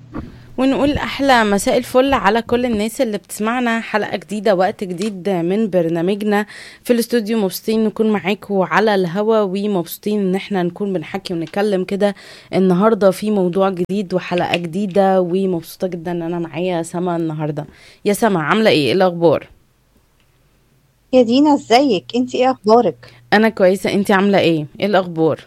ونقول أحلى مساء الفل على كل الناس اللي بتسمعنا حلقة جديدة وقت جديد من برنامجنا في الاستوديو مبسوطين نكون معاكم على الهوا ومبسوطين ان احنا نكون بنحكي ونتكلم كده النهاردة في موضوع جديد وحلقة جديدة ومبسوطة جدا ان انا معايا سما النهاردة يا سما عاملة ايه إيه الأخبار؟ يا دينا ازيك انت ايه اخبارك أنا كويسة انتي عاملة ايه؟ ايه الأخبار؟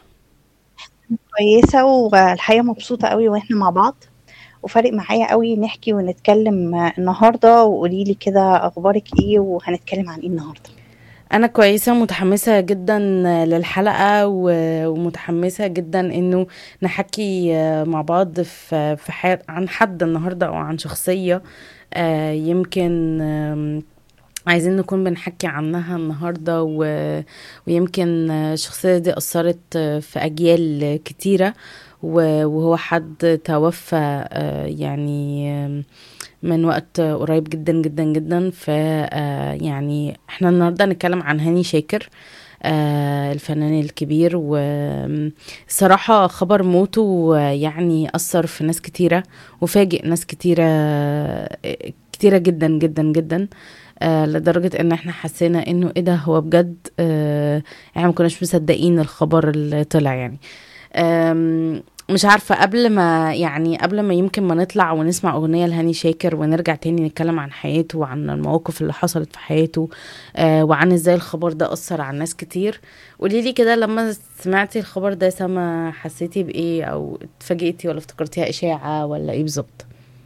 كويسه والحقيقه مبسوطه قوي واحنا مع بعض وفارق معايا قوي نحكي ونتكلم النهارده وقولي لي كده اخبارك ايه وهنتكلم عن ايه النهارده أنا كويسة متحمسة جدا للحلقة و- ومتحمسة جدا إنه نحكي مع بعض في في حي... عن حد النهاردة أو عن شخصية آه، يمكن آم، عايزين نكون بنحكي عنها النهاردة و... ويمكن الشخصية دي أثرت في أجيال كتيرة و- وهو حد توفى آه، يعني آم، من وقت قريب جدا جدا جدا ف آه، يعني احنا النهارده هنتكلم عن هاني شاكر آه، الفنان الكبير والصراحة خبر موته آه، يعني أثر في ناس كتيرة وفاجئ ناس كتيرة آه، كتيرة جدا جدا جدا آه لدرجة ان احنا حسينا انه ايه ده هو بجد آه يعني ما كناش مصدقين الخبر اللي طلع يعني آم، مش عارفة قبل ما يعني قبل ما يمكن ما نطلع ونسمع أغنية لهاني شاكر ونرجع تاني نتكلم عن حياته وعن المواقف اللي حصلت في حياته آه وعن ازاي الخبر ده أثر على ناس كتير قوليلي كده لما سمعتي الخبر ده سما حسيتي بإيه أو اتفاجئتي ولا افتكرتيها إشاعة ولا إيه بالظبط؟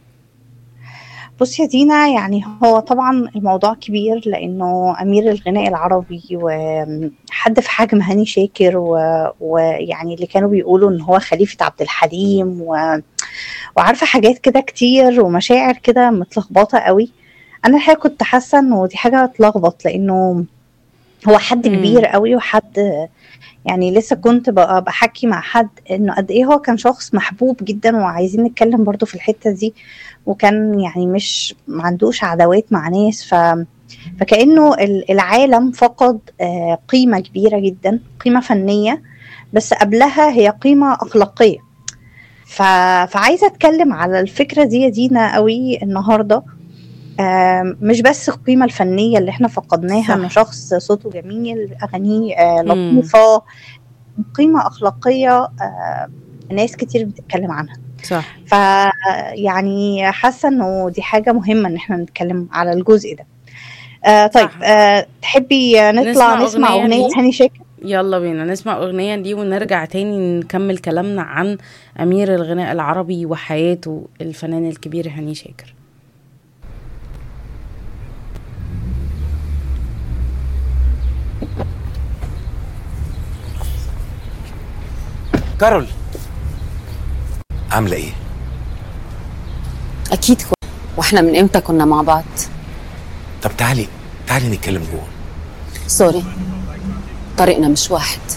بصي يا دينا يعني هو طبعا الموضوع كبير لانه امير الغناء العربي وحد في حجم هاني شاكر و- ويعني اللي كانوا بيقولوا ان هو خليفة عبد الحليم و... وعارفة حاجات كده كتير ومشاعر كده متلخبطة قوي انا الحقيقة كنت حاسة انه دي حاجة اتلخبط لانه هو حد مم. كبير قوي وحد يعني لسه كنت بقى بحكي مع حد انه قد ايه هو كان شخص محبوب جدا وعايزين نتكلم برضو في الحتة دي وكان يعني مش ما عندوش عداوات مع ناس ف فكأنه ال- العالم فقد آه، قيمة كبيرة جدا قيمة فنية بس قبلها هي قيمة أخلاقية ف... فعايزة أتكلم على الفكرة دي يا دينا قوي النهاردة آم، مش بس القيمة الفنية اللي احنا فقدناها صح. انه شخص صوته جميل أغانيه آه، مم. لطيفة قيمة أخلاقية آه، ناس كتير بتتكلم عنها صح ف يعني حاسه انه دي حاجه مهمه ان احنا نتكلم على الجزء ده آه طيب صح. آه تحبي نطلع نسمع نسمع أغنية اغنيه ليه؟ هاني شاكر يلا بينا نسمع أغنية دي ونرجع تاني نكمل كلامنا عن أمير الغناء العربي وحياته الفنان الكبير هاني شاكر كارول عاملة ايه؟ أكيد كو- وإحنا من إمتى كنا مع بعض؟ طب تعالي تعالي نتكلم جوه سوري طريقنا مش واحد